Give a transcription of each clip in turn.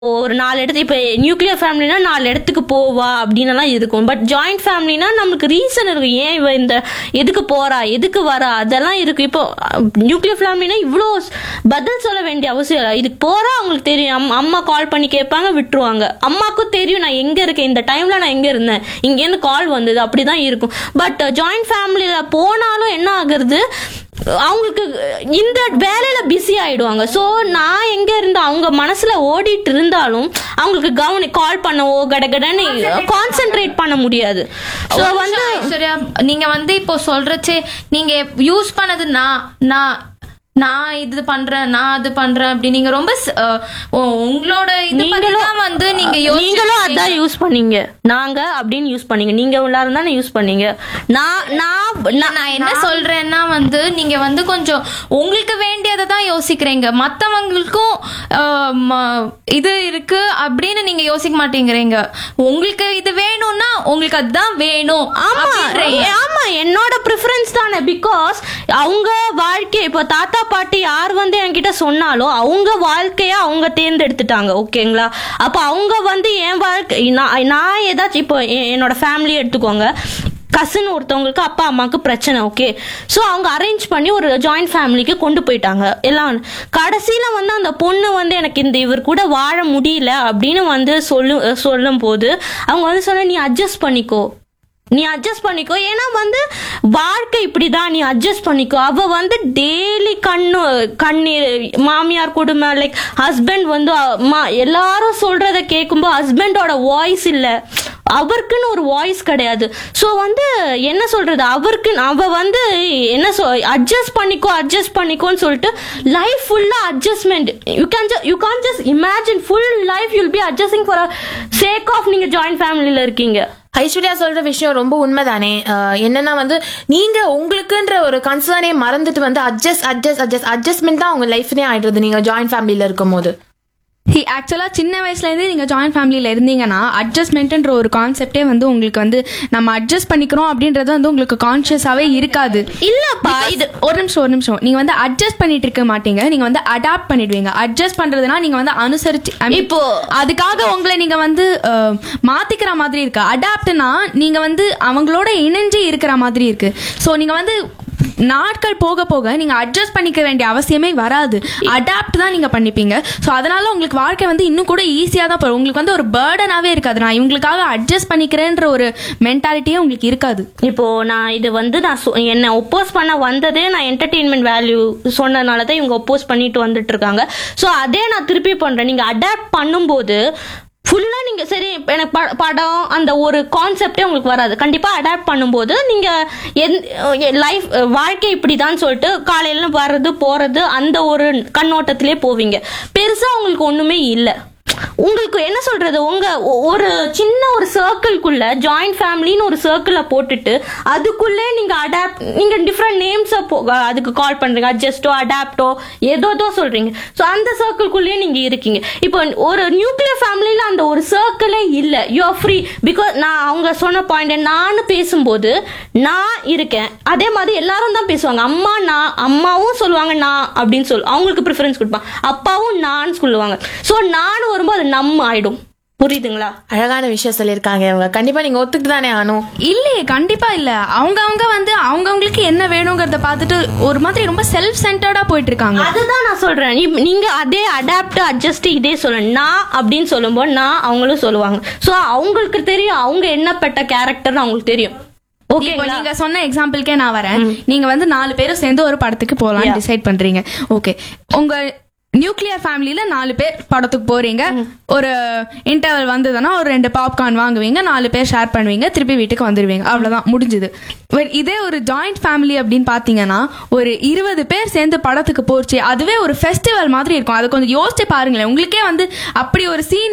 ஒரு நாலு இடத்து இப்போ நியூக்ளியர் ஃபேமிலினா நாலு இடத்துக்கு போவா அப்படின்னுலாம் இருக்கும் பட் ஜாயிண்ட் ஃபேமிலினா நம்மளுக்கு ரீசன் இருக்கு ஏன் இவ இந்த எதுக்கு போறா எதுக்கு வரா அதெல்லாம் இருக்கு இப்போ நியூக்ளியர் ஃபேமிலினா இவ்வளோ பதில் சொல்ல வேண்டிய அவசியம் இல்லை இதுக்கு போறா அவங்களுக்கு தெரியும் அம்மா- அம்மா கால் பண்ணி கேட்பாங்க விட்டுருவாங்க அம்மாக்கும் தெரியும் நான் எங்க இருக்கேன் இந்த டைம்ல நான் எங்க இருந்தேன் இங்கேருந்து கால் வந்தது அப்படிதான் இருக்கும் பட் ஜாயிண்ட் ஃபேமிலியில போனாலும் என்ன ஆகுறது அவங்களுக்கு இந்த வேலையில பிஸி ஆயிடுவாங்க ஸோ நான் எங்க இருந்து அவங்க மனசுல ஓடிட்டு இருந்தாலும் அவங்களுக்கு கவனி கால் பண்ணவோ கடகடன்னு கான்சென்ட்ரேட் பண்ண முடியாது ஸோ ஒரு வந்து நிமிஷம் ஐஸ்வர்யா நீங்க வந்து இப்போ சொல்றச்சே நீங்க யூஸ் பண்ணது நான் நான் நான் இது பண்றேன் நான் அது பண்றேன் அப்படி நீங்க ரொம்ப ஸ்- அஹ், உ- உங்களோட இது நீங்களும் வந்து நீங்க நீங்களும் யோசிச்சிருக்கீங்க. அதான் யூஸ் பண்ணீங்க நாங்க அப்படின்னு யூஸ் பண்ணீங்க நீங்க எல்லாரும் தானே யூஸ் பண்ணீங்க நான் நான் நான் நான் என்ன சொல்றேன்னா வந்து நீங்க வந்து கொஞ்சம் உங்களுக்கு வேண்டியதை தான் யோசிக்கிறீங்க மத்தவங்களுக்கும் ஆஹ், ம- இது இருக்கு அப்படின்னு நீங்க யோசிக்க மாட்டேங்கிறீங்க உங்களுக்கு இது வேணும்னா உங்களுக்கு அதுதான் வேணும் ஆமா அப்படின்றீங்க. ஏ- ஆமா என்னோட ப்ரிஃபரன்ஸ் தானே பிகாஸ் அவங்க வாழ்க்கை இப்போ தாத்தா பாட்டி யார் வந்து என்கிட்ட சொன்னாலும் அவங்க வாழ்க்கைய அவங்க தேர்ந்தெடுத்துட்டாங்க ஓகேங்களா அப்போ அவங்க வந்து என் வாழ்க்கை நான் நான் ஏதாச்சும் இப்போ எ- என்னோட ஃபேமிலி எடுத்துக்கோங்க கசின் ஒருத்தவங்களுக்கு அப்பா அம்மாவுக்கு பிரச்சனை ஓகே ஸோ அவங்க அரேஞ்ச் பண்ணி ஒரு ஜாயிண்ட் ஃபேமிலிக்கு கொண்டு போயிட்டாங்க எல்லாம் கடைசியில் வந்து அந்த பொண்ணு வந்து எனக்கு இந்த இவர் கூட வாழ முடியல அப்படின்னு வந்து சொல்லு சொல்லும் போது அவங்க வந்து சொன்ன நீ அட்ஜஸ்ட் பண்ணிக்கோ நீ அட்ஜஸ்ட் பண்ணிக்கோ ஏன்னா வந்து வாழ்க்கை இப்படிதான் நீ அட்ஜஸ்ட் பண்ணிக்கோ அவ வந்து டெய்லி கண்ணு கண்ணீர் மாமியார் குடும்பம் லைக் ஹஸ்பண்ட் வந்து அம்மா எல்லாரும் சொல்றத கேட்கும்போது ஹஸ்பண்டோட வாய்ஸ் இல்ல அவருக்குன்னு ஒரு வாய்ஸ் கிடையாது ஸோ வந்து என்ன சொல்றது அவருக்கு அவ வந்து என்ன சொல் அட்ஜஸ்ட் பண்ணிக்கோ அட்ஜஸ்ட் பண்ணிக்கோன்னு சொல்லிட்டு லைஃப் ஃபுல்லா adjustment you can you can't just imagine full life you'll be adjusting for sake of நீங்க ஜாயிண்ட் ஃபேமிலியில இருக்கீங்க ஐஸ்வர்யா சொல்ற விஷயம் ரொம்ப உண்மைதானே அஹ் என்னன்னா வந்து நீங்க உங்களுக்குன்ற ஒரு கன்சர்னே மறந்துட்டு வந்து அட்ஜஸ்ட் அட்ஜஸ்ட் அட்ஜஸ்ட் அட்ஜஸ்ட்மெண்ட் தான் உங்க லைஃப்னே ஆயிடுறது நீங்க ஜாயிண்ட் ஃபேமிலியில இருக்கும் போது ஆக்சுவலாக சின்ன வயசுலேருந்தே நீங்கள் ஜாயிண்ட் ஃபேமிலியில் இருந்தீங்கன்னா அட்ஜஸ்ட்மெண்ட்ன்ற ஒரு கான்செப்டே வந்து உங்களுக்கு வந்து நம்ம அட்ஜஸ்ட் பண்ணிக்கிறோம் அப்படின்றது வந்து உங்களுக்கு கான்ஷியஸாகவே இருக்காது இல்லப்பா இது ஒரு நிமிஷம் ஒரு நிமிஷம் நீங்க வந்து அட்ஜஸ்ட் பண்ணிட்டு இருக்க மாட்டீங்க நீங்க வந்து அடாப்ட் பண்ணிடுவீங்க அட்ஜஸ்ட் பண்றதுனா நீங்க வந்து அனுசரிச்சு I mean, இப்போ- அதுக்காக உங்களை நீங்க வந்து அஹ், மாத்திக்கிற மாதிரி இருக்கு அடாப்ட்னா நீங்க வந்து அவங்களோட இணைஞ்சு இருக்கிற மாதிரி இருக்கு சோ நீங்க வந்து நாட்கள் போக போக நீங்க அட்ஜஸ்ட் பண்ணிக்க வேண்டிய அவசியமே வராது அடாப்ட் தான் நீங்க பண்ணிப்பீங்க சோ அதனால உங்களுக்கு வாழ்க்கை வந்து இன்னும் கூட ஈஸியா தான் போகும் உங்களுக்கு வந்து ஒரு பேர்டனாவே இருக்காது நான் இவங்களுக்காக அட்ஜஸ்ட் பண்ணிக்கிறேன்ற ஒரு மென்டாலிட்டியே உங்களுக்கு இருக்காது இப்போ நான் இது வந்து நான் சொ- என்னை ஒப்போஸ் பண்ண வந்ததே நான் என்டர்டெயின்மெண்ட் வேல்யூ சொன்னதுனால தான் இவங்க ஒப்போஸ் பண்ணிட்டு வந்துட்டு இருக்காங்க ஸோ அதே நான் திருப்பி பண்றேன் நீங்க அடாப்ட் பண்ணும்போது ஃபுல்லா நீங்க சரி இப்ப எனக்கு ப- படம் அந்த ஒரு கான்செப்டே உங்களுக்கு வராது கண்டிப்பா அடாப்ட் பண்ணும்போது நீங்க லைஃப் வாழ்க்கை இப்படிதான் சொல்லிட்டு காலையில வர்றது போறது அந்த ஒரு கண்ணோட்டத்திலே போவீங்க பெருசா உங்களுக்கு ஒண்ணுமே இல்லை உங்களுக்கு என்ன சொல்றது உங்க ஒ- ஒரு சின்ன ஒரு சர்க்கிள்குள்ள ஜாயிண்ட் ஃபேமிலின்னு ஒரு சர்க்கிள போட்டுட்டு அதுக்குள்ளே நீங்க அடாப்ட் நீங்க டிஃப்ரெண்ட் நேம்ஸ அதுக்கு கால் பண்றீங்க அட்ஜஸ்டோ அடாப்டோ ஏதோதோ சொல்றீங்க ஸோ அந்த சர்க்கிள்குள்ளேயே நீங்க இருக்கீங்க இப்போ ஒரு நியூக்ளியர் ஃபேமிலியில அந்த ஒரு சர்க்கிளே இல்ல யூ ஆர் ஃப்ரீ பிகாஸ் நான் அவங்க சொன்ன பாயிண்ட் நான் பேசும்போது நான் இருக்கேன் அதே மாதிரி எல்லாரும் தான் பேசுவாங்க அம்மா நான் அம்மாவும் சொல்லுவாங்க நான் அப்படின்னு சொல்லு அவங்களுக்கு ப்ரிஃபரன்ஸ் கொடுப்பாங்க அப்பாவும் நான் சொல்லுவாங்க ஸோ நான் வரும்போது அது நம்ம ஆயிடும் புரியுதுங்களா அழகான விஷயம் சொல்லியிருக்காங்க இவங்க கண்டிப்பா நீங்க ஒத்துக்கிட்டு தானே ஆனும் இல்லையே கண்டிப்பா இல்ல அவங்க அவங்க வந்து அவங்கவங்களுக்கு என்ன வேணுங்கிறத பார்த்துட்டு ஒரு மாதிரி ரொம்ப செல்ஃப் சென்டர்டா போயிட்டு இருக்காங்க அதுதான் நான் சொல்றேன் நீ- நீங்க அதே அடாப்ட் அட்ஜஸ்ட் இதே சொல்ல நான் அப்படின்னு சொல்லும்போது நான் அவங்களும் சொல்லுவாங்க ஸோ அவங்களுக்கு தெரியும் அவங்க என்னப்பட்ட கேரக்டர் அவங்களுக்கு தெரியும் இப்போ ஓகேங்களா நீங்க சொன்ன எக்ஸாம்பிள்க்கே நான் வரேன் நீங்க வந்து நாலு பேரும் சேர்ந்து ஒரு படத்துக்கு போலாம் டிசைட் பண்றீங்க ஓகே உங்க நியூக்ளியர் ஃபேமிலியில நாலு பேர் படத்துக்கு போறீங்க ஒரு இன்டர்வல் வந்ததுன்னா ஒரு ரெண்டு பாப்கார்ன் வாங்குவீங்க நாலு பேர் ஷேர் பண்ணுவீங்க திருப்பி வீட்டுக்கு வந்துடுவீங்க அவ்வளவுதான் முடிஞ்சுது But இதே ஒரு ஜாயிண்ட் ஃபேமிலி அப்படின்னு பாத்தீங்கன்னா ஒரு இருபது பேர் சேர்ந்து படத்துக்கு போச்சு அதுவே ஒரு ஃபெஸ்டிவல் மாதிரி இருக்கும் அதை கொஞ்சம் யோசிச்சு பாருங்களேன் உங்களுக்கே வந்து அப்படி ஒரு சீன்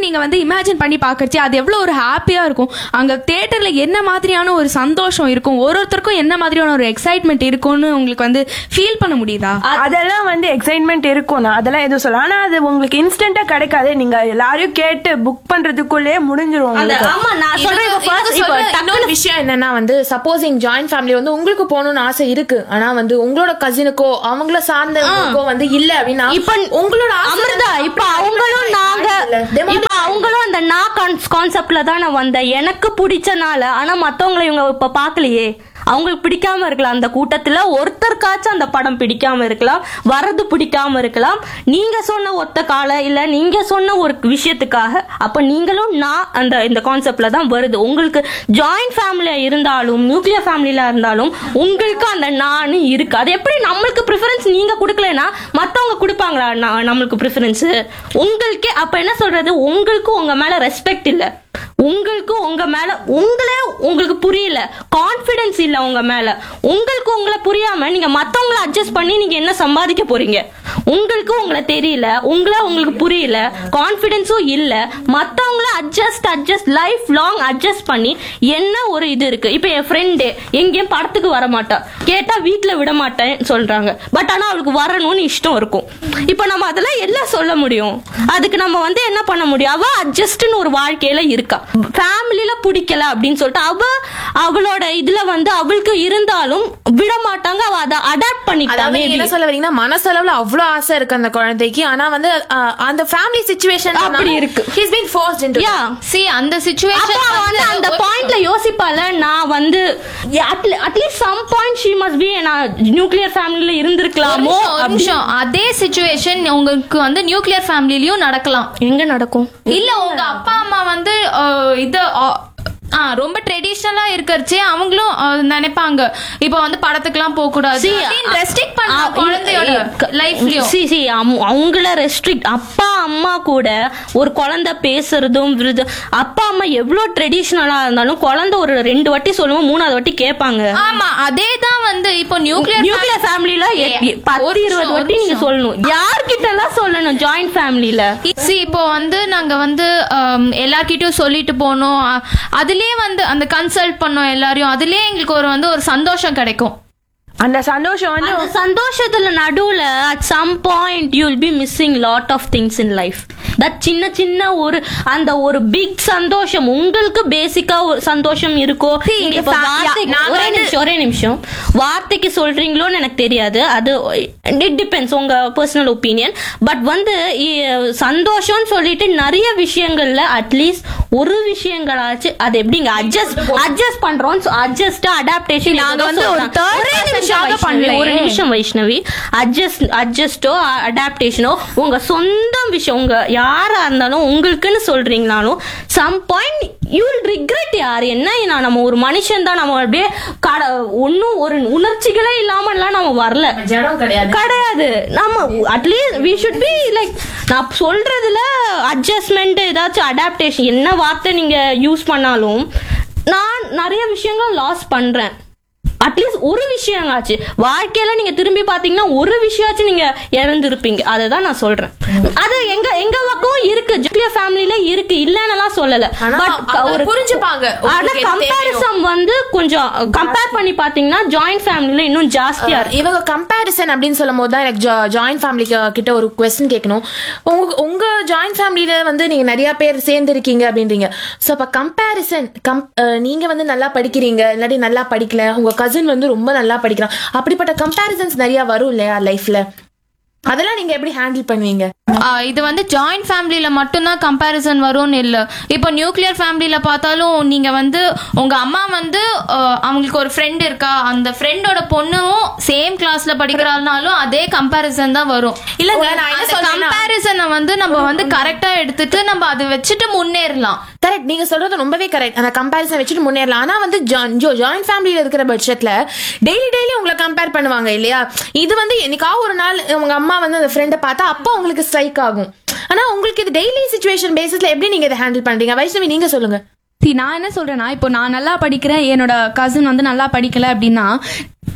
நீங்க வந்து இமேஜின் பண்ணி பார்க்கறச்சு அது எவ்வளவு ஒரு ஹாப்பியா இருக்கும் அங்க தியேட்டர்ல என்ன மாதிரியான ஒரு சந்தோஷம் இருக்கும் ஒரு ஒருத்தருக்கும் என்ன மாதிரியான ஒரு எக்ஸைட்மெண்ட் இருக்கும்னு உங்களுக்கு வந்து ஃபீல் பண்ண முடியுதா அதெல்லாம் வந்து எக்ஸைட்மெண்ட் இருக்கும் நான் அதெல்லாம் எதுவும் சொல்ல ஆனா அது உங்களுக்கு இன்ஸ்டன்டா கிடைக்காது நீங்க எல்லாரையும் கேட்டு புக் பண்றதுக்குள்ளே முடிஞ்சிரும் அந்த உங்களுக்கு. ஆமா நான் சொல்றேன் இப்ப இவங்க- first இவங்க இப்ப சொல்ற டக்குனு இன்னொரு விஷயம் என்னன்னா வந்து சப்போசிங் ஜாயிண்ட் ஃபேமிலி வந்து உங்களுக்கு போகணும்னு ஆசை இருக்கு ஆனா வந்து உங்களோட கசினுக்கோ அவங்கள சார்ந்தவங்களுக்கோ வந்து இல்ல அப்படின்னா இப்ப உங்களோட ஆசை அமிர்தா வந்து இப்ப அவங்களும் நாங்க இப்ப அவங்களும் அந்த நான் கான்செப்ட்ல தான் நான் வந்தேன் எனக்கு பிடிச்சனால ஆனா மத்தவங்களை இவங்க இப்ப பாக்கலையே அவங்களுக்கு பிடிக்காம இருக்கலாம் அந்த கூட்டத்துல ஒருத்தருக்காச்சும் அந்த படம் பிடிக்காம இருக்கலாம் வரது பிடிக்காம இருக்கலாம் நீங்க சொன்ன ஒத்த கால இல்ல நீங்க சொன்ன ஒரு விஷயத்துக்காக அப்ப நீங்களும் நான் அந்த இந்த கான்செப்ட்ல தான் வருது உங்களுக்கு ஜாயிண்ட் ஃபேமிலியா இருந்தாலும் நியூக்ளியர் ஃபேமிலியில இருந்தாலும் உங்களுக்கு அந்த நான் இருக்கு அது எப்படி நம்மளுக்கு ப்ரிஃபரன்ஸ் நீங்க கொடுக்கலனா மத்தவங்க கொடுப்பாங்களா நா- நம்மளுக்கு ப்ரிஃபரன்ஸ் உங்களுக்கே அப்ப என்ன சொல்றது உங்களுக்கு உங்க மேல ரெஸ்பெக்ட் இல்ல உங்களுக்கு உங்க மேல உங்களே உங்களுக்கு புரியல கான்ஃபிடன்ஸ் இல்ல உங்க மேல உங்களுக்கு உங்களை புரியாம நீங்க மத்தவங்கள அட்ஜஸ்ட் பண்ணி நீங்க என்ன சம்பாதிக்க போறீங்க உங்களுக்கு உங்களை தெரியல உங்களை உங்களுக்கு புரியல கான்ஃபிடன்ஸும் இல்ல மத்தவங்கள adjust adjust life long adjust பண்ணி என்ன ஒரு இது இருக்கு இப்ப என் ஃப்ரெண்டு எங்கேயும் படத்துக்கு வர மாட்டா கேட்டா வீட்ல விட மாட்டேன் சொல்றாங்க பட் ஆனா அவளுக்கு வரணும்னு இஷ்டம் இருக்கும் இப்ப நம்ம அதெல்லாம் எல்லாம் சொல்ல முடியும் அதுக்கு நம்ம வந்து என்ன பண்ண முடியும் அவ அட்ஜஸ்ட்னு ஒரு வாழ்க்கையில இருக்கா ஃபேமிலில பிடிக்கல அப்படின்னு சொல்லிட்டு அவ அவளோட இதுல வந்து அவளுக்கு இருந்தாலும் விட மாட்டாங்க அவ அதை அடாப்ட் பண்ணிக்கிட்டா அதாவது நீங்க maybe. என்ன சொல்ல வரீங்கன்னா மனசளவுல அவ்வளவு ஆசை இருக்கு அந்த குழந்தைக்கு ஆனா வந்து அஹ், அந்த ஃபேமிலி சுச்சுவேஷன் அப்படி இருக்கு. He's been forced into Yeah. சி அந்த அப்ப சுச்சுவேஷன் அவ வந்து அந்த பாயிண்ட்ல யோசிப்பால நான் வந்து at least some point she must be நான் நியூக்ளியர் ஃபேமிலில இருந்திருக்கலாமோ ஒரு நிமிஷம் அதே சுச்சுவேஷன் உங்களுக்கு வந்து நியூக்ளியர் ஃபேமிலிலயும் நடக்கலாம் எங்க நடக்கும் இல்ல உங்க அப்பா அம்மா வந்து அஹ், இது அஹ், ஆ ரொம்ப ட்ரெடிஷனலா இருக்கறச்சே அவங்களும் அஹ், நினைப்பாங்க இப்போ வந்து படத்துக்குலாம் போக கூடாது ரெஸ்ட்ரிக்ட் பண்ணலாம் குழந்தையோட லைஃப்லயும் சி சி அவங்கள ரெஸ்ட்ரிக்ட் அப்பா அம்மா கூட ஒரு குழந்தை பேசுறதும் விருது அப்பா அம்மா எவ்வளவு ட்ரெடிஷ்னலா இருந்தாலும் குழந்தை ஒரு ரெண்டு வாட்டி சொல்லுவோம் மூணாவது வாட்டி கேட்பாங்க ஆமா அதே தான் வந்து இப்போ நியூக்ளியர் நியூக்ளியர் ஃபேமிலில பத்து ஒரு இருபது நிமிஷம், வாட்டி ஒரு நீங்க நிமிஷம். சொல்லணும் யார்கிட்ட எல்லாம் சொல்லணும் ஜாயிண்ட் ஃபேமிலில சி இப்போ வந்து நாங்க வந்து um, எல்லார்கிட்டயும் சொல்லிட்டு போனோம் அ- அதுலயே வந்து அந்த கன்சல்ட் பண்ணோம் எல்லாரையும் அதுலயே எங்களுக்கு ஒரு வந்து ஒரு சந்தோஷம் கிடைக்கும் அந்த சந்தோஷம் வந்து அந்த சந்தோஷத்துல நடுவுல at some point you will be missing lot of things in life that சின்ன சின்ன ஒரு அந்த ஒரு பிக் சந்தோஷம் உங்களுக்கு பேசிக்கா ஒரு சந்தோஷம் இருக்கோ நீங்க இப்ப fa- வார்த்தைக்கு- நாங்க ஒரே வந்து- நிமிஷம் ஒரே நிமிஷம் வார்த்தைக்கு சொல்றீங்களோன்னு எனக்கு தெரியாது அது இட் டிபெண்ட்ஸ் உங்க பர்சனல் ஒப்பீனியன் பட் வந்து இ- சந்தோஷம்னு சொல்லிட்டு நிறைய விஷயங்கள்ல அட்லீஸ்ட் ஒரு விஷயங்களாச்சு அது எப்படிங்க அட்ஜஸ்ட் அட்ஜஸ்ட் பண்றோம் அட்ஜஸ்ட் அடாப்டேஷன் நாங்க வந்து ஒரு third ஒரே person நிமிஷம் க்காக வைஷ்ணவி, பண்ணலையே. ஒரு நிமிஷம் வைஷ்ணவி அட்ஜஸ்ட் அட்ஜஸ்டோ அடாப்டேஷனோ உங்க சொந்த விஷயம் உங்க யாரா இருந்தாலும் உங்களுக்குன்னு சொல்றீங்கனாலும் some point you will regret யார் என்ன நான் நம்ம ஒரு மனுஷன் தான் நம்ம அப்படியே கட ஒன்னும் ஒரு உணர்ச்சிகளே இல்லாமலாம் நம்ம வரல ஜடம் கிடையாது கிடையாது நம்ம at least we should be like நான் சொல்றதுல அட்ஜஸ்ட்மெண்ட் ஏதாச்சும் அடாப்டேஷன் என்ன வார்த்தை நீங்க யூஸ் பண்ணாலும் நான் நிறைய விஷயங்கள் லாஸ் பண்றேன் அட்லீஸ்ட் ஒரு விஷயங்காச்சு வாழ்க்கையில நீங்க திரும்பி பாத்தீங்கன்னா ஒரு விஷயமாச்சும் நீங்க இறந்துருப்பீங்க அதை தான் நான் சொல்றேன் அது எங்க எங்க பக்கம் இருக்கு ஜூலியா ஃபேமிலில இருக்கு இல்லைன்னெல்லாம் சொல்லல ஆனா பட் அவங்க ஒரு புரிஞ்சுப்பாங்க. ஆனா உங்களுக்கு எது தேவையோ. கம்பேரிசம் வந்து கொஞ்சம் கம்பேர் பண்ணி பாத்தீங்கன்னா ஜாயிண்ட் ஃபேமிலில இன்னும் ஜாஸ்தியா இருக்கு இவங்க கம்பேரிசன் அப்படின்னு சொல்லும் போது தான் எனக்கு ஜாயிண்ட் ஃபேமிலி கிட்ட ஒரு கொஸ்டின் கேட்கணும் உங்க உங்க ஜாயிண்ட் ஃபேமிலியில வந்து நீங்க நிறைய பேர் சேர்ந்து இருக்கீங்க அப்படின்றீங்க ஸோ அப்ப கம்பேரிசன் கம் அஹ், நீங்க வந்து நல்லா படிக்கிறீங்க இல்லாட்டி நல்லா படிக்கல உங்க கசின் வந்து ரொம்ப நல்லா படிக்கிறான் அப்படிப்பட்ட கம்பேரிசன்ஸ் நிறைய வரும் இல்லையா லைஃப்ல அதெல்லாம் நீங்க எப்படி ஹேண்டில் பண்ணுவீங்க ஆ, இது வந்து ஜாயிண்ட் ஃபேமிலியில மட்டும்தான் கம்பேரிசன் வரும்னு இல்ல இப்போ நியூக்ளியர் ஃபேமிலியில பார்த்தாலும் நீங்க வந்து உங்க அம்மா வந்து ஆ, அவங்களுக்கு ஒரு ஃப்ரெண்ட் இருக்கா அந்த ஃப்ரெண்டோட பொண்ணும் சேம் கிளாஸ்ல படிக்கிறாள்னாலும் அதே கம்பேரிசன் தான் வரும் இல்லங்க, நான் என்ன அந்த சொல்றேன்னா- கம்பேரிசனை வந்து நம்ம வந்து கரெக்டா எடுத்துட்டு நம்ம அதை வச்சுட்டு முன்னேறலாம் கரெக்ட் நீங்க சொல்றது ரொம்பவே கரெக்ட் அந்த கம்பேரிசன் வச்சுட்டு முன்னேறலாம் ஆனா வந்து ஜாயிண்ட் ஃபேமிலியில இருக்கிற பட்சத்துல டெய்லி டெய்லி உங்களை கம்பேர் பண்ணுவாங்க இல்லையா இது வந்து என்னைக்காவது ஒரு நாள் உங்க அம்மா வந்து அந்த ஃப்ரெண்டை பார்த்தா அப்போ உங்களுக்கு ஸ்ட்ரைக் ஆகும் ஆனா உங்களுக்கு இது டெய்லி சுச்சுவேஷன் பேசிஸ்ல எப்படி நீங்க இதை ஹேண்டில் பண்றீங்க வைஷ்ணவி நீங்க சொல்லுங்க See, நான் என்ன சொல்றேன்னா இப்போ நான் நல்லா படிக்கிறேன் என்னோட கசின் வந்து நல்லா படிக்கல அப்படின்னா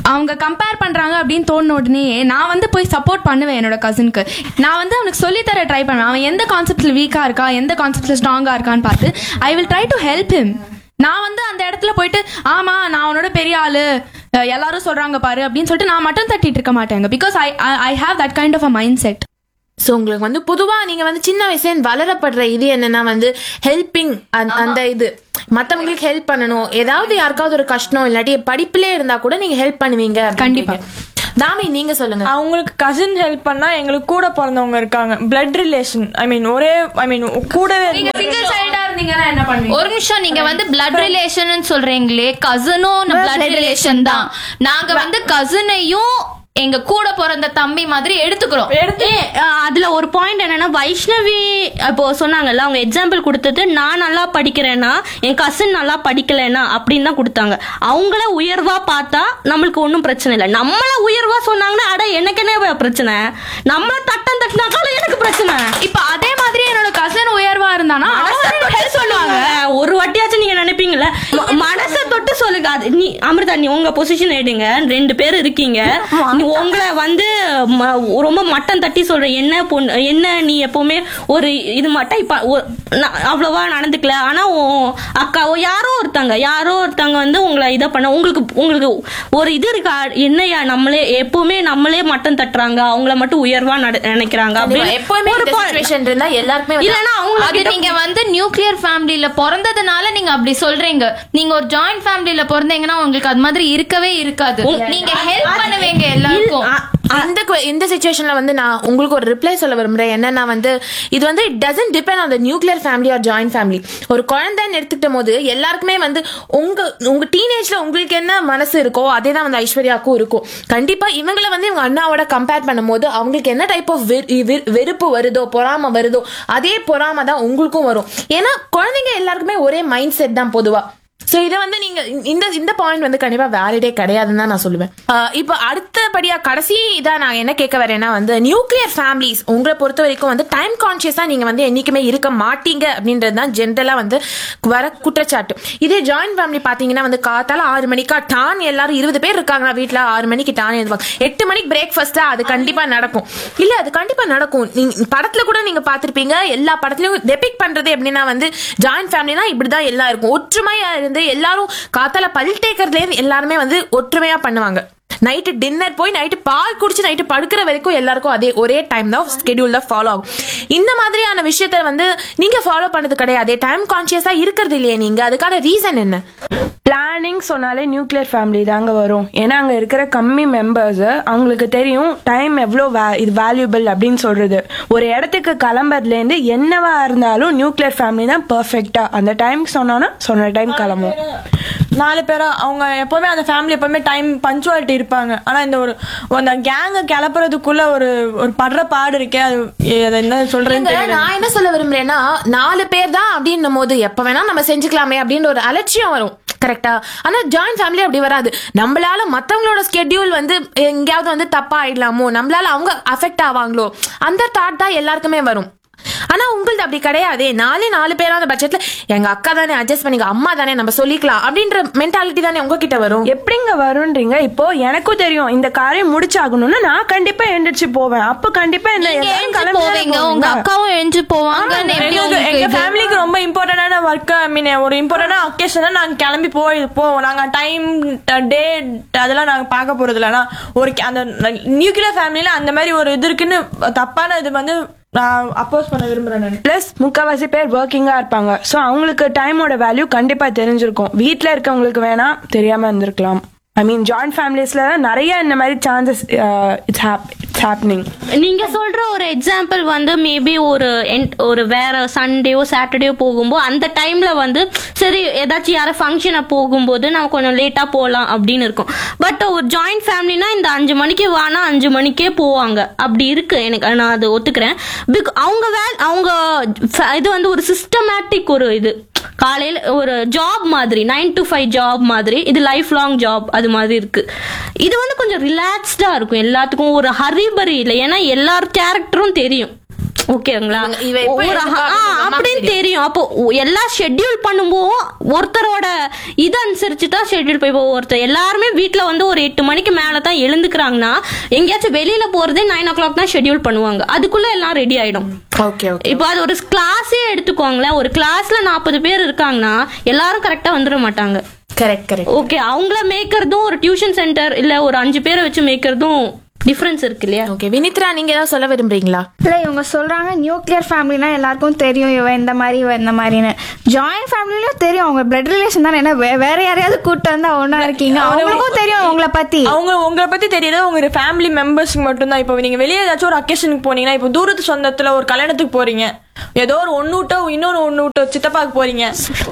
அவங்க கம்பேர் பண்றாங்க அப்படின்னு தோணுன உடனே நான் வந்து போய் சப்போர்ட் பண்ணுவேன் என்னோட கசினுக்கு நான் வந்து அவனுக்கு சொல்லித்தர ட்ரை பண்ணுவேன் அவன் எந்த கான்செப்ட்ல வீக்கா இருக்கா எந்த கான்செப்ட்ல ஸ்ட்ராங்கா இருக்கான்னு பார்த்து I will try to help him நான் வந்து அந்த இடத்துல போயிட்டு ஆமா நான் அவனோட பெரிய ஆளு அஹ் எல்லாரும் சொல்றாங்க பாரு அப்படின்னு சொல்லிட்டு நான் மட்டும் தட்டிட்டு இருக்க மாட்டேங்க because I I have that kind of a mindset so உங்களுக்கு வந்து பொதுவா நீங்க வந்து சின்ன வயசுல வளரப்படுற இது என்னன்னா வந்து ஹெல்பிங் அந்த இது மத்தவங்களுக்கு ஹெல்ப் பண்ணணும் ஏதாவது யாருக்காவது ஒரு கஷ்டம் இல்லாட்டி படிப்புலே இருந்தா கூட நீங்க ஹெல்ப் பண்ணுவீங்க கண்டிப்பா. தாமி நீங்க சொல்லுங்க அவங்களுக்கு கசின் ஹெல்ப் பண்ணா எங்களுக்கு கூட பிறந்தவங்க இருக்காங்க பிளட் ரிலேஷன் ஐ மீன் ஒரே ஐ மீன் கூடவே நீங்க சிங்கிள் சைல்டா இருந்தீங்கன்னா என்ன பண்ணுவீங்க ஒரு நிமிஷம் நீங்க வந்து பிளட் ரிலேஷன் சொல்றீங்களே கசனும் பிளட் ரிலேஷன் தான் நாங்க வந்து கசனையும் எங்க கூட பிறந்த தம்பி மாதிரி எடுத்துக்கிறோம் ஏ, அஹ், அதுல ஒரு பாயிண்ட் என்னன்னா வைஷ்ணவி இப்போ சொன்னாங்கல்ல அவங்க எக்ஸாம்பிள் கொடுத்தது நான் நல்லா படிக்கிறேன்னா என் கசின் நல்லா படிக்கலைன்னா அப்படின்னு தான் கொடுத்தாங்க அவங்கள உயர்வா பார்த்தா நம்மளுக்கு ஒன்றும் பிரச்சனை இல்லை நம்மள உயர்வா சொன்னாங்கன்னா அட எனக்கு என்ன பிரச்சனை நம்மள தட்டம் தட்டினாக்காலும் எனக்கு பிரச்சனை இப்ப அதே மாதிரி என்னோட கசன் உயர்வா இருந்தானா ஹெல்ப் பண்ணுவாங்க ஒரு வாட்டியாச்சும் நீங்க நினைப்பீங்கல்ல ம- மனசை தொட்டு சொல்லுங்க அது நீ அமிர்தா நீ உங்க பொசிஷன் எடுங்க ரெண்டு பேர் இருக்கீங்க நீ உங்களை வந்து ம- ரொம்ப மட்டம் தட்டி சொல்ற என்ன பொண்ணு என்ன நீ எப்பவுமே ஒரு இது மட்டும் இப்ப ஒ- ந- அவ்வளவா நடந்துக்கல ஆனா உன் அக்காவோ யாரோ ஒருத்தங்க யாரோ ஒருத்தங்க வந்து உங்களை இதை பண்ண உங்களுக்கு உங்களுக்கு ஒரு இது இருக்கா என்னையா நம்மளே எப்பவுமே நம்மளே மட்டம் தட்டுறாங்க அவங்கள மட்டும் உயர்வா நட- நினைக்கிறாங்க அப்படின்னு எப்பவுமே ஒரு இந்த point- situation இருந்தா எல்லாருக்குமே வந்து- இல்லைன்னா அது அவங்க நீங்க வந்து நியூக்ளியர் ஃபேமிலில பிறந்ததுனால நீங்க அப்படி சொல்றீங்க நீங்க ஒரு ஜாயிண்ட் ஃபேமிலில பிறந்தீங்கன்னா உங்களுக்கு அது மாதிரி இருக்கவே இருக்காது நீங்க ஹெல்ப் பண்ணுவீங்க எல்லாருக்கும் இந்த que- இந்த சுச்சுவேஷன்ல வந்து நான் உங்களுக்கு ஒரு ரிப்ளை சொல்ல விரும்புறேன் என்னன்னா வந்து இது வந்து it doesn't depend on the nuclear family or joint family ஒரு குழந்தைன்னு எடுத்துக்கிட்ட போது எல்லாருக்குமே வந்து உங்க உங்க டீனேஜ்ல உங்களுக்கு என்ன மனசு இருக்கோ அதே தான் வந்து ஐஸ்வர்யாவுக்கும் இருக்கும் கண்டிப்பா இவங்கள வந்து இவங்க அண்ணாவோட கம்பேர் பண்ணும்போது அவங்களுக்கு என்ன டைப் ஆஃப் வெறுப்பு வருதோ பொறாம வருதோ அதே பொறாம தான் உங்களுக்கும் வரும் ஏன்னா குழந்தைங்க எல்லாருக்குமே ஒரே மைண்ட் செட் தான் பொதுவா சோ இதை வந்து நீங்க இந்த இந்த பாயிண்ட் வந்து கண்டிப்பா வேலிடே கிடையாதுன்னு தான் நான் சொல்லுவேன் ஆஹ் இப்போ அடுத்தபடியா கடைசி இதா நான் என்ன கேட்க வரேன்னா வந்து நியூக்ளியர் ஃபேமிலிஸ் உங்களை பொறுத்த வரைக்கும் வந்து டைம் கான்சியஸா நீங்க வந்து என்னைக்குமே இருக்க மாட்டீங்க அப்படின்றது தான் ஜென்ரலா வந்து வர குற்றச்சாட்டு இதே ஜாயிண்ட் ஃபேமிலி பாத்தீங்கன்னா வந்து காத்தால ஆறு மணிக்கா டான் எல்லாரும் இருபது பேர் இருக்காங்களா வீட்ல ஆறு மணிக்கு டான் எழுதுவாங்க எட்டு மணிக்கு பிரேக்ஃபாஸ்டா அது கண்டிப்பா நடக்கும் இல்ல அது கண்டிப்பா நடக்கும் நீங்க படத்துல கூட நீங்க பாத்திருப்பீங்க எல்லா படத்துலயும் டெபிக் பண்றது எப்படின்னா வந்து ஜாயிண்ட் ஃபேமிலினா இப்படிதான் எல்லாம் இருக்கும் ஒற்றுமையா இருந்து எல்லாரும் காத்தால பல் தேக்கறதுல இருந்து எல்லாருமே வந்து ஒற்றுமையா பண்ணுவாங்க நைட்டு டின்னர் போய் நைட்டு பால் குடிச்சு நைட்டு படுக்கிற வரைக்கும் எல்லாருக்கும் அதே ஒரே டைம் தான் ஸ்கெடியூல் தான் ஃபாலோ ஆகும் இந்த மாதிரியான விஷயத்த வந்து நீங்க ஃபாலோ பண்ணது கிடையாது டைம் கான்சியஸா இருக்கிறது இல்லையே நீங்க அதுக்கான ரீசன் என்ன பிளானிங் சொன்னாலே நியூக்ளியர் ஃபேமிலி தாங்க வரும் ஏன்னா அங்கே இருக்கிற கம்மி மெம்பர்ஸ் அவங்களுக்கு தெரியும் டைம் எவ்வளோ வே இது வேல்யூபிள் அப்படின்னு சொல்றது ஒரு இடத்துக்கு கிளம்புறதுலேருந்து என்னவா இருந்தாலும் நியூக்ளியர் ஃபேமிலி தான் பர்ஃபெக்டா அந்த டைம் சொன்னோன்னா சொன்ன டைம் கிளம்பும் நாலு பேரா அவங்க எப்பவுமே அந்த ஃபேமிலி எப்பவுமே டைம் பஞ்சுவாலிட்டி இருப்பாங்க ஆனா இந்த ஒரு அந்த கேங்க கிளப்புறதுக்குள்ள ஒரு ஒரு படுற பாடு இருக்கே அது அதை என்ன சொல்றேன்னு இல்லைங்க, தெரியல நான் என்ன சொல்ல விரும்புறேன்னா நாலு பேர் தான் அப்படின்னும் போது எப்ப வேணா நம்ம செஞ்சுக்கலாமே அப்படின்ற ஒரு அலட்சியம் வரும் கரெக்டா ஆனா ஜாயிண்ட் ஃபேமிலி அப்படி வராது நம்மளால மத்தவங்களோட ஸ்கெட்யூல் வந்து எங்கேயாவது வந்து தப்பா ஆயிடலாமோ நம்மளால அவங்க அஃபெக்ட் ஆவாங்களோ அந்த தாட் தான் எல்லாருக்குமே வரும் ஆனா உங்களது அப்படி கிடையாதே நாலே நாலு பேரான பட்சத்துல எங்க அக்கா தானே அட்ஜஸ்ட் பண்ணிக்க அம்மா தானே நம்ம சொல்லிக்கலாம் அப்படின்ற மென்டாலிட்டி தானே உங்ககிட்ட வரும் எப்படிங்க வரும்ன்றீங்க இப்போ எனக்கும் தெரியும் இந்த காரியம் முடிச்சாகணும்னா நான் கண்டிப்பா எந்திரிச்சு போவேன் அப்ப கண்டிப்பா இந்த நீங்க எல்லாரும் எழுந்து கிளம்பி தானே போவீங்க உங்க போவீங்க. அக்காவும் எழுந்து போவாங்க ஆமாங்க, எங்களுக்கு- எங்க ஃபேமிலிக்கு ரொம்ப இம்பார்ட்டன்டான ஒர்க் ஐ மீன் ஒரு இம்பார்ட்டன்டான ஒகேஷனா நாங்க கிளம்பி போய் போவோம் நாங்க டைம் டே அதெல்லாம் நாங்க பார்க்க போறது இல்லைனா ஒரு கி- அந்த நியூக்ளியர் ஃபேமிலில அந்த மாதிரி ஒரு இது இருக்குன்னு தப்பான இது வந்து நான் அப்போஸ் பண்ண விரும்புறேன் நான் ப்ளஸ் முக்கால்வாசி பேர் ஒர்க்கிங்கா இருப்பாங்க ஸோ அவங்களுக்கு டைமோட வேல்யூ கண்டிப்பா தெரிஞ்சிருக்கும் வீட்டில் இருக்கவங்களுக்கு வேணா தெரியாம இருந்திருக்கலாம் ஐ மீன் ஜாயிண்ட் ஃபேமிலிஸ்ல நிறைய இந்த மாதிரி சான்சஸ் இட்ஸ் இட்ஸ் ஹேப்பனிங் நீங்க சொல்ற ஒரு எக்ஸாம்பிள் வந்து மேபி ஒரு en- ஒரு வேற சண்டேயோ சாட்டர்டேயோ போகும்போது அந்த டைம்ல வந்து சரி ஏதாச்சும் யாரும் ஃபங்க்ஷனை போகும்போது நம்ம கொஞ்சம் லேட்டா போகலாம் அப்படின்னு இருக்கும் பட் ஒரு ஜாயிண்ட் ஃபேமிலினா இந்த அஞ்சு மணிக்கு வானா அஞ்சு மணிக்கே போவாங்க அப்படி இருக்கு எனக்கு நான் அது ஒத்துக்கிறேன் பிக் அவங்க வே அவங்க fa- இது வந்து ஒரு சிஸ்டமேட்டிக் ஒரு இது காலையில் ஒரு ஜாப் மாதிரி நைன் டு ஃபைவ் ஜாப் மாதிரி இது லைஃப் லாங் ஜாப் அது மாதிரி இருக்கு இது வந்து கொஞ்சம் ரிலாக்ஸ்டா இருக்கும் எல்லாத்துக்கும் ஒரு ஹரிபரி இல்லை ஏன்னா எல்லார் கேரக்டரும் தெரியும் ஓகேங்களா இவ எப்ப ஒரு எழுந்துப்பா ஆ, அப்படின்னு உங்க அம்மாக்கு அப்படின்னு தெரியும் அப்போ ஒ- எல்லாம் ஷெட்யூல் பண்ணும்போது ஒருத்தரோட இது அனுசரிச்சு தான் ஷெட்யூல் போய் இப்போ ஒருத்தர் எல்லாருமே வீட்ல வந்து ஒரு எட்டு மணிக்கு மேல தான் எழுந்துக்கிறாங்கன்னா எங்கேயாச்சும் வெளியில போறதே நைன் ஓ கிளாக் தான் ஷெட்யூல் பண்ணுவாங்க அதுக்குள்ள எல்லாம் ரெடி ஆயிடும் ஓகே ஓகே இப்போ அது ஒரு கிளாஸே எடுத்துக்கோங்களேன் ஒரு கிளாஸ்ல நாற்பது பேர் இருக்காங்கன்னா எல்லாரும் கரெக்டா வந்துட மாட்டாங்க கரெக்ட் கரெக்ட் ஓகே அவங்கள மேய்க்கிறதும் ஒரு டியூஷன் சென்டர் இல்ல ஒரு அஞ்சு பேரை வச்சு மேய்க்கிறதும் டிஃபரன்ஸ் இருக்கு இல்லையா ஓகே வினித்ரா நீங்க ஏதாவது சொல்ல விரும்புறீங்களா இல்லை இவங்க சொல்றாங்க நியூக்ளியர் ஃபேமிலினா எல்லாருக்கும் தெரியும் இவ இந்த மாதிரி இவ இந்த மாதிரின்னு ஜாயிண்ட் ஃபேமிலியும் தெரியும் அவங்க பிளட் ரிலேஷன் தானே என்ன வே- வேற யாரையாவது கூட்டு வந்தா ஒண்ணா இருக்கீங்க அவங்களுக்கும் தெரியும் உங்களை பத்தி அவங்க உங்களை பத்தி தெரியல உங்க ஃபேமிலி மெம்பர்ஸ்க்கு மட்டும்தான் இப்போ நீங்க வெளியே ஏதாச்சும் ஒரு அக்கேஷனுக்கு போனீங்கன்னா இப்போ தூரத்து சொந்தத்துல ஒரு கல்யாணத்துக்கு போறீங்க ஏதோ ஒரு ஒன்னு விட்டோ இன்னொரு ஒன்னு விட்டோ சித்தப்பாக்கு போறீங்க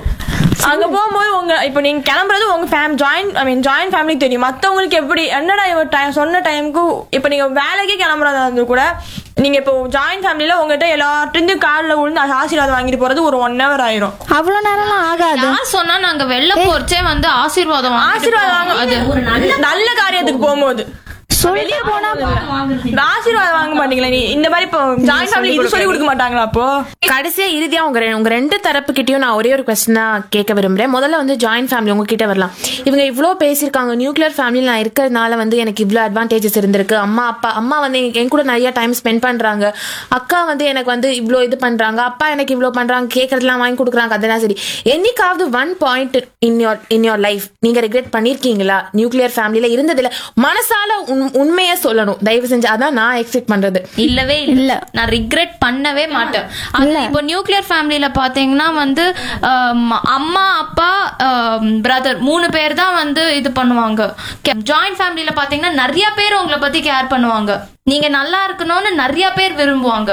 அங்க போகும்போது உங்க இப்போ நீங்க கிளம்புறது உங்க fam join I mean join ஃபேமிலிக்கு தெரியும் மத்தவங்களுக்கு எப்படி என்னடா இவ டைம் சொன்ன டைமுக்கு இப்போ நீங்க வேலைக்கு கிளம்புறதா இருந்து கூட நீங்க இப்போ ஜாயின் ஃபேமிலில உங்ககிட்ட எல்லார்ட்டும் காலில் விழுந்து ஆசீர்வாதம் வாங்கிட்டு போறது ஒரு ஒன் ஹவர் ஆயிரும் அவ்வளவு நேரம்லாம் ஆகாது யார் சொன்னா நாங்க வெளில போறச்சே வந்து ஆசீர்வாதம் வாங்கிட்டு ஆசீர்வாதம் போவோம். அது வாங்க நல்ல நல்ல காரியத்துக்கு போகும்போது வெளியே போனா ஆசீர்வாதம் வாங்க மாட்டீங்களா நீ இந்த மாதிரி இப்போ ஜாயின் ஃபேமிலி இது சொல்லி கொடுக்க மாட்டாங்களா அப்போ கடைசியா இறுதியா உங்க ரெ- உங்க ரெண்டு தரப்பு கிட்டயும் நான் ஒரே ஒரு கொஸ்டின் தான் கேட்க விரும்புறேன் முதல்ல வந்து ஜாயின்ட் ஃபேமிலி உங்ககிட்ட வரலாம் இவங்க இவ்ளோ பேசியிருக்காங்க நியூக்ளியர் ஃபேமிலி நான் இருக்கிறதுனால வந்து எனக்கு இவ்ளோ அட்வான்டேஜஸ் இருந்திருக்கு அம்மா அப்பா அம்மா வந்து என் என் கூட நிறைய டைம் ஸ்பெண்ட் பண்றாங்க அக்கா வந்து எனக்கு வந்து இவ்ளோ இது பண்றாங்க அப்பா எனக்கு இவ்ளோ பண்றாங்க கேட்கறதுலாம் வாங்கி கொடுக்குறாங்க அதெல்லாம் சரி என்னைக்காவது one point in your in your life நீங்க ரிக்ரெட் பண்ணிருக்கீங்களா நியூக்ளியர் ஃபேமிலியில இருந்ததுல மனசால உண்- உண்மையை சொல்லணும் தயவு செஞ்சு அதான் நான் எக்ஸ்பெக்ட் பண்றது இல்லவே இல்ல நான் ரிக்ரெட் பண்ணவே மாட்டேன் அது இப்போ நியூக்ளியர் ஃபேமிலில பாத்தீங்கன்னா வந்து ஆம், அம்மா அப்பா பிரதர் மூணு பேர் தான் வந்து இது பண்ணுவாங்க ஜாயிண்ட் ஃபேமிலில பாத்தீங்கன்னா நிறைய பேர் உங்களை பத்தி கேர் பண்ணுவாங்க நீங்க நல்லா இருக்கணும்னு நிறைய பேர் விரும்புவாங்க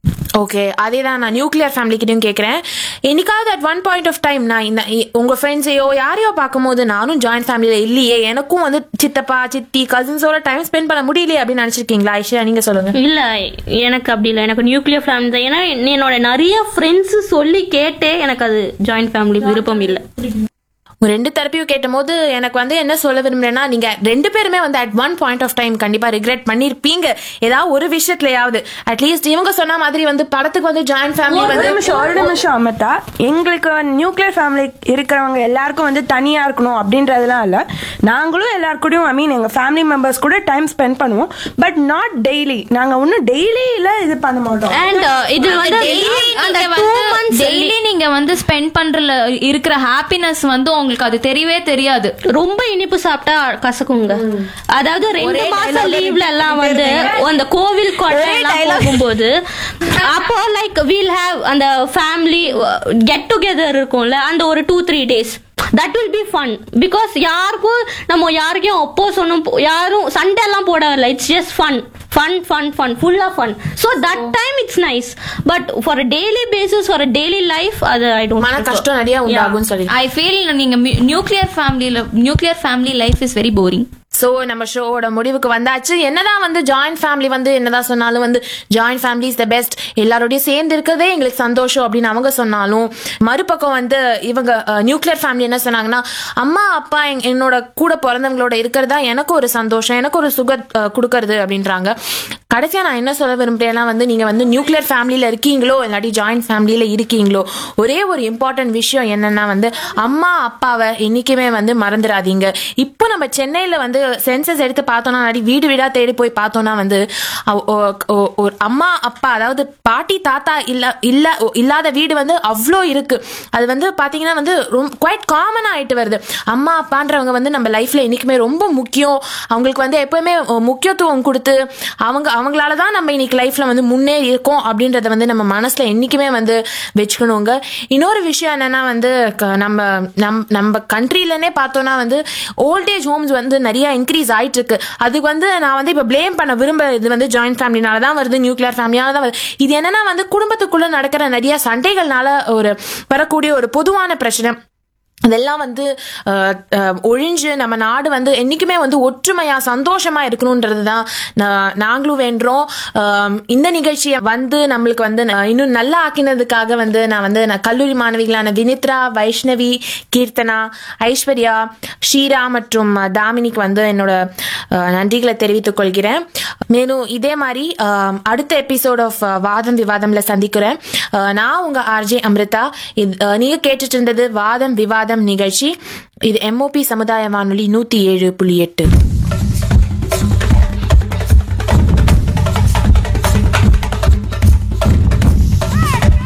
ஓகே அதே தான் நான் நியூக்ளியர் ஃபேமிலிக்கிட்டையும் கேட்குறேன் என்னைக்காவது at one point of time நான் இந்த இ- உங்க ஃப்ரெண்ட்ஸையோ யாரையோ பார்க்கும்போது நானும் ஜாயின்ட் ஃபேமிலியில் இல்லையே எனக்கும் வந்து சித்தப்பா சித்தி கசின்ஸோட டைம் ஸ்பெண்ட் பண்ண முடியலையே அப்படின்னு நினைச்சிருக்கீங்களா ஐஷா நீங்க சொல்லுங்க இல்ல எனக்கு அப்படி இல்ல எனக்கு நியூக்ளியர் ஃபேமிலி தான் ஏன்னா என்னோட நிறைய ஃப்ரெண்ட்ஸ் சொல்லி கேட்டே எனக்கு அது ஜாயிண்ட் ஃபேமிலி விருப்பம் இல்ல உங்க ரெண்டு தரப்பையும் கேட்டபோது எனக்கு வந்து என்ன சொல்ல விரும்புறேன்னா நீங்க ரெண்டு பேருமே வந்து at one point of time கண்டிப்பா ரிக்ரெட் பண்ணிருப்பீங்க ஏதாவது ஒரு விஷயத்துலயாவது அட்லீஸ்ட் இவங்க சொன்ன மாதிரி வந்து படத்துக்கு வந்து ஜாயின்ட் ஃபேமிலி ஒரு வந்து நிமிஷம் ஒரு நிமிஷம் அமிதா எங்களுக்கு நியூக்ளியர் ஃபேமிலி இருக்கிறவங்க எல்லாருக்கும் வந்து தனியா இருக்கணும் அப்படின்றதுலாம் இல்ல நாங்களும் எல்லாருக்கூடயும் ஐ மீன் எங்க ஃபேமிலி மெம்பர்ஸ் கூட டைம் ஸ்பெண்ட் பண்ணுவோம் பட் நாட் டெய்லி நாங்க ஒன்னும் டெய்லியில இது பண்ண மாட்டோம் அண்ட் இது வந்து அந்த நீங்க டூ வந்து மந்த்ஸ் டெய்லி நீங்க வந்து ஸ்பெண்ட் பண்றல இருக்கிற ஹாப்பினஸ் வந்து உங்களுக்கு அது தெரியவே தெரியாது ரொம்ப இனிப்பு சாப்பிட்டா கசக்குங்க அதாவது ரெண்டு மாசம் லீவ்ல எல்லாம் வந்து அந்த கோவில் கொடை எல்லாம் போகும்போது அப்போ லைக் வீல் ஹேவ் அந்த ஃபேமிலி கெட் டுகெதர் இருக்கும்ல அந்த ஒரு two three days that will be fun because யாருக்கும் நம்ம யாருக்கும் ஒப்போஸ் ஒன்றும் யாரும் சண்டை எல்லாம் போடவில்லை it's just fun fun fun fun ஃபுல்லா fun so that time it's nice but for daily basis for daily life அது ஐ மன டோன்ட் கஷ்டம் நிறைய உண்டாகும்னு சொல்லி ஐ ஃபீல் நீங்க நியூக்ளியர் ஃபேமிலியில nuclear family life is very boring so நம்ம ஷோவோட முடிவுக்கு வந்தாச்சு என்னதான் வந்து ஜாயிண்ட் ஃபேமிலி வந்து என்னதான் சொன்னாலும் வந்து joint family is the best எல்லாரோடய சேர்ந்து இருக்கிறதே எங்களுக்கு சந்தோஷம் அப்படின்னு அவங்க சொன்னாலும் மறுபக்கம் வந்து இவங்க நியூக்ளியர் ஃபேமிலி என்ன சொன்னாங்கன்னா அம்மா அப்பா என்- என்னோட கூட பிறந்தவங்களோட இருக்கிறதா எனக்கு ஒரு சந்தோஷம் எனக்கு ஒரு சுக கொடுக்கறது அப்படின்றாங்க கடைசியா நான் என்ன சொல்ல விரும்புறேன்னா வந்து நீங்க வந்து நியூக்ளியர் ஃபேமிலியில இருக்கீங்களோ இல்லாட்டி ஜாயிண்ட் ஃபேமிலியில இருக்கீங்களோ ஒரே ஒரு இம்பார்ட்டன்ட் விஷயம் என்னன்னா வந்து அம்மா அப்பாவை என்னைக்குமே வந்து மறந்துடாதீங்க இப்போ நம்ம சென்னையில வந்து சென்சஸ் எடுத்து பார்த்தோம்னா இல்லாட்டி வீடு வீடா தேடி போய் பார்த்தோம்னா வந்து அவ- ஒ- ஒ- ஒரு அம்மா அப்பா அதாவது பாட்டி தாத்தா இல்ல இல்ல இல்லாத வீடு வந்து அவ்வளோ இருக்கு அது வந்து பாத்தீங்கன்னா வந்து ரொம்ப குவைட் காமன் ஆயிட்டு வருது அம்மா அப்பான்றவங்க வந்து நம்ம லைஃப்ல என்னைக்குமே ரொம்ப முக்கியம் அவங்களுக்கு வந்து எப்பவுமே முக்கியத்துவம் கொடுத்து அவங்க அவங்களால தான் நம்ம இன்னைக்கு லைஃப்ல வந்து முன்னேறி இருக்கோம் அப்படின்றத வந்து நம்ம மனசுல என்னைக்குமே வந்து வச்சுக்கணுங்க இன்னொரு விஷயம் என்னன்னா வந்து க- நம்ம நம் நம்ம கண்ட்ரிலனே பார்த்தோம்னா வந்து ஓல்டேஜ் ஹோம்ஸ் வந்து நிறைய இன்க்ரீஸ் ஆயிட்டு இருக்கு அதுக்கு வந்து நான் வந்து இப்போ ப்ளேம் பண்ண விரும்ப இது வந்து ஜாயிண்ட் ஃபேமிலினால தான் வருது நியூக்ளியர் ஃபேமிலியால தான் வருது இது என்னன்னா வந்து குடும்பத்துக்குள்ள நடக்கிற நிறைய சண்டைகள்னால ஒரு வரக்கூடிய ஒரு பொதுவான பிரச்சனை இதெல்லாம் வந்து அஹ், அஹ், ஒழிஞ்சு நம்ம நாடு வந்து என்னைக்குமே வந்து ஒற்றுமையா சந்தோஷமா இருக்கணும்ன்றது தான் நா- நாங்களும் வேண்டுறோம் அஹ், இந்த நிகழ்ச்சியை வந்து நம்மளுக்கு வந்து ந- இன்னும் நல்லா ஆக்கினதுக்காக வந்து நான் வந்து நான் கல்லூரி மாணவிகளான வினித்ரா வைஷ்ணவி கீர்த்தனா ஐஸ்வர்யா ஷீரா மற்றும் தாமினிக்கு வந்து என்னோட அஹ், நன்றிகளை தெரிவித்துக் கொள்கிறேன் மேலும் இதே மாதிரி ஆம், அடுத்த எபிசோட் ஆஃப் வாதம் விவாதம்ல சந்திக்கிறேன் அஹ், நான் உங்க ஆர்ஜே அமிர்தா இது, அஹ், நீங்க கேட்டுட்டு இருந்தது வாதம் விவாதம் நிகழ்ச்சி இது எம்ஓபி சமுதாய வானொலி நூத்தி ஏழு புள்ளி எட்டு